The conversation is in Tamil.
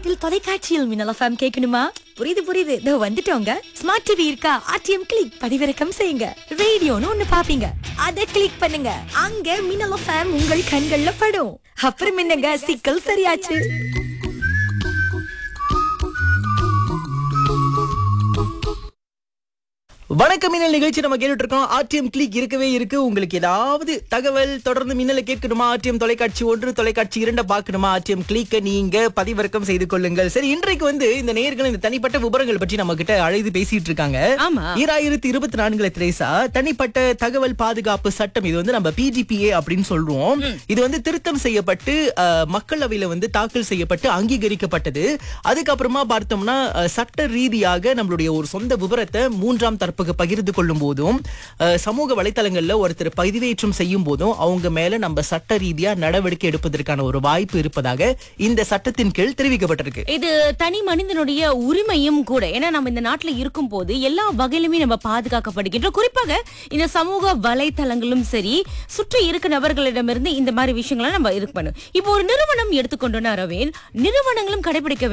வீட்டில் தொலைக்காட்சியில் மின்னல் எஃப்எம் கேட்கணுமா புரியுது புரியுது இதோ வந்துட்டோங்க ஸ்மார்ட் டிவி இருக்கா ஆர்டிஎம் கிளிக் பதிவிறக்கம் செய்யுங்க ரேடியோன்னு ஒண்ணு பாப்பீங்க அத கிளிக் பண்ணுங்க அங்க மின்னல் எஃப்எம் உங்கள் கண்கள்ல படும் அப்புறம் என்னங்க சிக்கல் சரியாச்சு வணக்கம் மின்னல் நிகழ்ச்சி நம்ம கேட்டுட்டு இருக்கோம் ஆர்டிஎம் கிளிக் இருக்கவே இருக்கு உங்களுக்கு ஏதாவது தகவல் தொடர்ந்து மின்னலை கேட்கணுமா ஆர்டிஎம் தொலைக்காட்சி ஒன்று தொலைக்காட்சி இரண்ட பார்க்கணுமா ஆர்டிஎம் கிளிக்க நீங்க பதிவிறக்கம் செய்து கொள்ளுங்கள் சரி இன்றைக்கு வந்து இந்த நேயர்கள் இந்த தனிப்பட்ட விவரங்கள் பற்றி நம்ம கிட்ட அழைத்து பேசிட்டு இருக்காங்க ஆமா. ஈராயிரத்தி இருபத்தி நான்குல திரேசா தனிப்பட்ட தகவல் பாதுகாப்பு சட்டம் இது வந்து நம்ம பிஜிபிஏ அப்படின்னு சொல்றோம் இது வந்து திருத்தம் செய்யப்பட்டு அஹ், மக்களவையில வந்து தாக்கல் செய்யப்பட்டு அங்கீகரிக்கப்பட்டது அதுக்கப்புறமா பார்த்தோம்னா அஹ், சட்ட ரீதியாக நம்மளுடைய ஒரு சொந்த விவரத்தை மூன்றாம் தரப்புக்கு பகிர்ந்து கொள்ளும் போதும் அஹ், சமூக வலைத்தளங்கள்ல ஒருத்தர் பதிவேற்றம் செய்யும் போதும் அவங்க மேல நம்ம சட்ட ரீதியா நடவடிக்கை எடுப்பதற்கான ஒரு வாய்ப்பு இருப்பதாக இந்த சட்டத்தின் கீழ் தெரிவிக்கப்பட்டிருக்கு இது தனி மனிதனுடைய உரிமையும் கூட ஏன்னா நம்ம இந்த நாட்டுல இருக்கும் போது எல்லா வகையிலுமே நம்ம பாதுகாக்கப்படுகின்றோம் குறிப்பாக இந்த சமூக வலைத்தளங்களும் சரி சுற்றி இருக்க நபர்களிடமிருந்து இந்த மாதிரி விஷயங்களை நம்ம இது பண்ணும் இப்போ ஒரு நிறுவனம் எடுத்துக்கொண்டோம்னா ரவேல் நிறுவனங்களும் கடைபிடிக்க